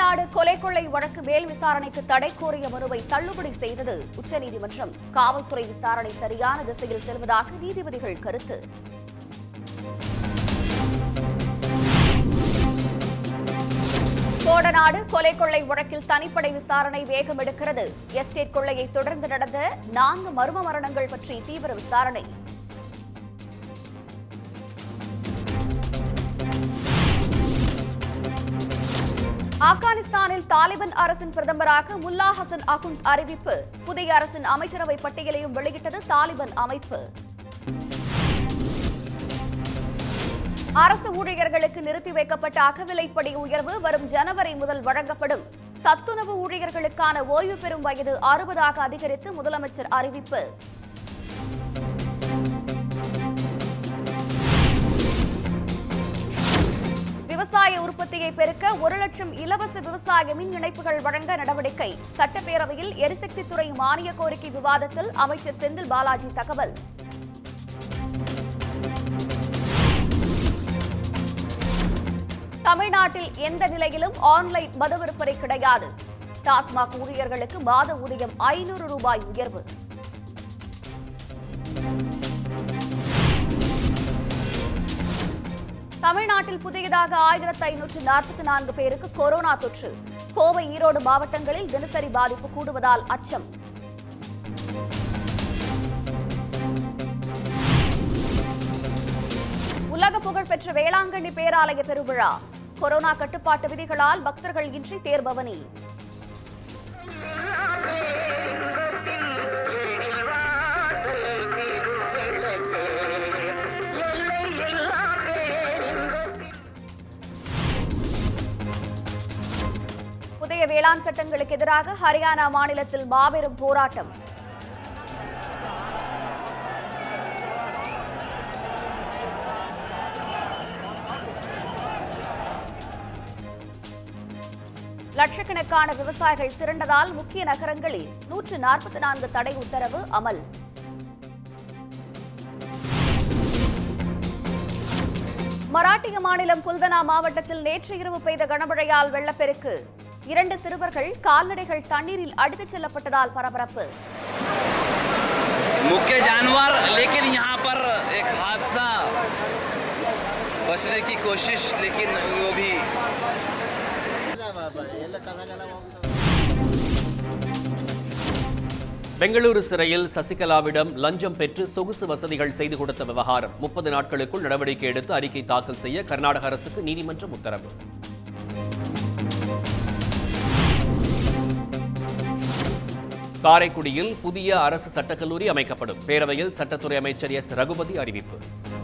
தமிழ்நாடு கொலை கொள்ளை வழக்கு மேல் விசாரணைக்கு தடை கோரிய மனுவை தள்ளுபடி செய்தது உச்சநீதிமன்றம் காவல்துறை விசாரணை சரியான திசையில் செல்வதாக நீதிபதிகள் கருத்து கோடநாடு கொலை கொள்ளை வழக்கில் தனிப்படை விசாரணை வேகம் எடுக்கிறது எஸ்டேட் கொள்ளையை தொடர்ந்து நடந்த நான்கு மர்ம மரணங்கள் பற்றி தீவிர விசாரணை ஆப்கானிஸ்தானில் தாலிபான் அரசின் பிரதமராக முல்லா ஹசன் அகுண்ட் அறிவிப்பு புதிய அரசின் அமைச்சரவை பட்டியலையும் வெளியிட்டது தாலிபான் அமைப்பு அரசு ஊழியர்களுக்கு நிறுத்தி வைக்கப்பட்ட அகவிலைப்படி உயர்வு வரும் ஜனவரி முதல் வழங்கப்படும் சத்துணவு ஊழியர்களுக்கான ஓய்வு பெறும் வயது அறுபதாக அதிகரித்து முதலமைச்சர் அறிவிப்பு விவசாய உற்பத்தியை பெருக்க ஒரு லட்சம் இலவச விவசாய மின் இணைப்புகள் வழங்க நடவடிக்கை சட்டப்பேரவையில் எரிசக்தித்துறை மானிய கோரிக்கை விவாதத்தில் அமைச்சர் செந்தில் பாலாஜி தகவல் தமிழ்நாட்டில் எந்த நிலையிலும் ஆன்லைன் மது விற்பனை கிடையாது டாஸ்மாக் ஊழியர்களுக்கு மாத ஊதியம் ஐநூறு ரூபாய் உயர்வு தமிழ்நாட்டில் புதியதாக ஆயிரத்து ஐநூற்று நாற்பத்தி நான்கு பேருக்கு கொரோனா தொற்று கோவை ஈரோடு மாவட்டங்களில் தினசரி பாதிப்பு கூடுவதால் அச்சம் உலக புகழ்பெற்ற வேளாங்கண்ணி பேராலய பெருவிழா கொரோனா கட்டுப்பாட்டு விதிகளால் பக்தர்கள் இன்றி தேர்பவனி புதிய வேளாண் சட்டங்களுக்கு எதிராக ஹரியானா மாநிலத்தில் மாபெரும் போராட்டம் லட்சக்கணக்கான விவசாயிகள் திரண்டதால் முக்கிய நகரங்களில் நூற்று நாற்பத்தி நான்கு தடை உத்தரவு அமல் மராட்டிய மாநிலம் குல்தனா மாவட்டத்தில் நேற்று இரவு பெய்த கனமழையால் வெள்ளப்பெருக்கு இரண்டு சிறுவர்கள் கால்நடைகள் தண்ணீரில் அடித்துச் செல்லப்பட்டதால் பரபரப்பு मुख्य जानवर लेकिन यहाँ पर एक हादसा बचने की कोशिश लेकिन वो भी பெங்களூரு சிறையில் சசிகலாவிடம் லஞ்சம் பெற்று சொகுசு வசதிகள் செய்து கொடுத்த விவகாரம் முப்பது நாட்களுக்குள் நடவடிக்கை எடுத்து அறிக்கை தாக்கல் செய்ய கர்நாடக அரசுக்கு நீதிமன்றம் உத்தரவு காரைக்குடியில் புதிய அரசு சட்டக்கல்லூரி அமைக்கப்படும் பேரவையில் சட்டத்துறை அமைச்சர் எஸ் ரகுபதி அறிவிப்பு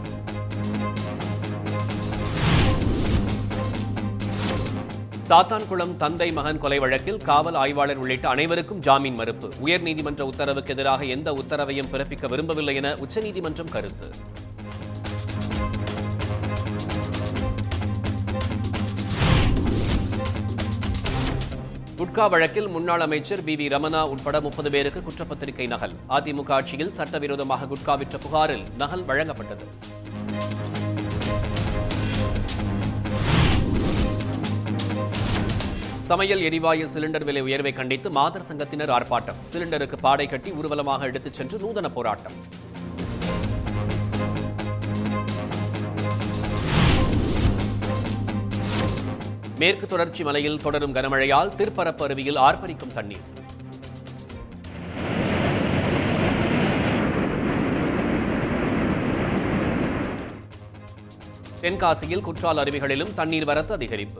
சாத்தான்குளம் தந்தை மகன் கொலை வழக்கில் காவல் ஆய்வாளர் உள்ளிட்ட அனைவருக்கும் ஜாமீன் மறுப்பு உயர்நீதிமன்ற உத்தரவுக்கு எதிராக எந்த உத்தரவையும் பிறப்பிக்க விரும்பவில்லை என உச்சநீதிமன்றம் கருத்து குட்கா வழக்கில் முன்னாள் அமைச்சர் பி வி ரமணா உட்பட முப்பது பேருக்கு குற்றப்பத்திரிகை நகல் அதிமுக ஆட்சியில் சட்டவிரோதமாக குட்கா விற்ற புகாரில் நகல் வழங்கப்பட்டது சமையல் எரிவாயு சிலிண்டர் விலை உயர்வை கண்டித்து மாதர் சங்கத்தினர் ஆர்ப்பாட்டம் சிலிண்டருக்கு பாடை கட்டி ஊர்வலமாக எடுத்துச் சென்று நூதன போராட்டம் மேற்கு தொடர்ச்சி மலையில் தொடரும் கனமழையால் திருப்பரப்பு அருவியில் ஆர்ப்பரிக்கும் தண்ணீர் தென்காசியில் குற்றால அருவிகளிலும் தண்ணீர் வரத்து அதிகரிப்பு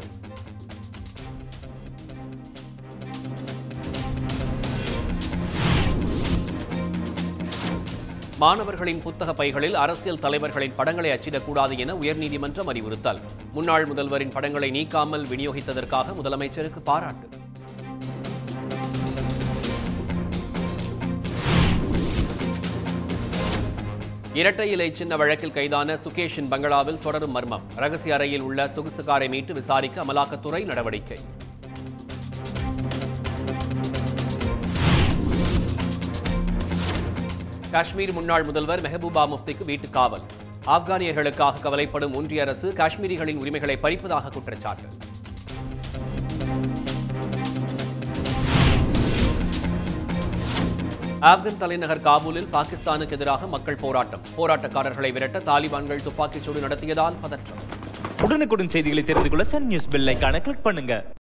மாணவர்களின் புத்தக பைகளில் அரசியல் தலைவர்களின் படங்களை அச்சிடக்கூடாது என உயர்நீதிமன்றம் அறிவுறுத்தல் முன்னாள் முதல்வரின் படங்களை நீக்காமல் விநியோகித்ததற்காக முதலமைச்சருக்கு பாராட்டு இரட்டை இலை சின்ன வழக்கில் கைதான சுகேஷின் பங்களாவில் தொடரும் மர்மம் ரகசிய அறையில் உள்ள சொகுசு காரை மீட்டு விசாரிக்க அமலாக்கத்துறை நடவடிக்கை காஷ்மீர் முன்னாள் முதல்வர் மெஹபூபா முஃப்திக்கு வீட்டு காவல் ஆப்கானியர்களுக்காக கவலைப்படும் ஒன்றிய அரசு காஷ்மீரிகளின் உரிமைகளை பறிப்பதாக குற்றச்சாட்டு ஆப்கன் தலைநகர் காபூலில் பாகிஸ்தானுக்கு எதிராக மக்கள் போராட்டம் போராட்டக்காரர்களை விரட்ட தாலிபான்கள் துப்பாக்கிச்சூடு நடத்தியதால் பதற்றம் உடனுக்குடன் செய்திகளை தெரிந்து கொள்ள சன் நியூஸ் பெல் ஐகானை கிளிக் பண்ணுங்க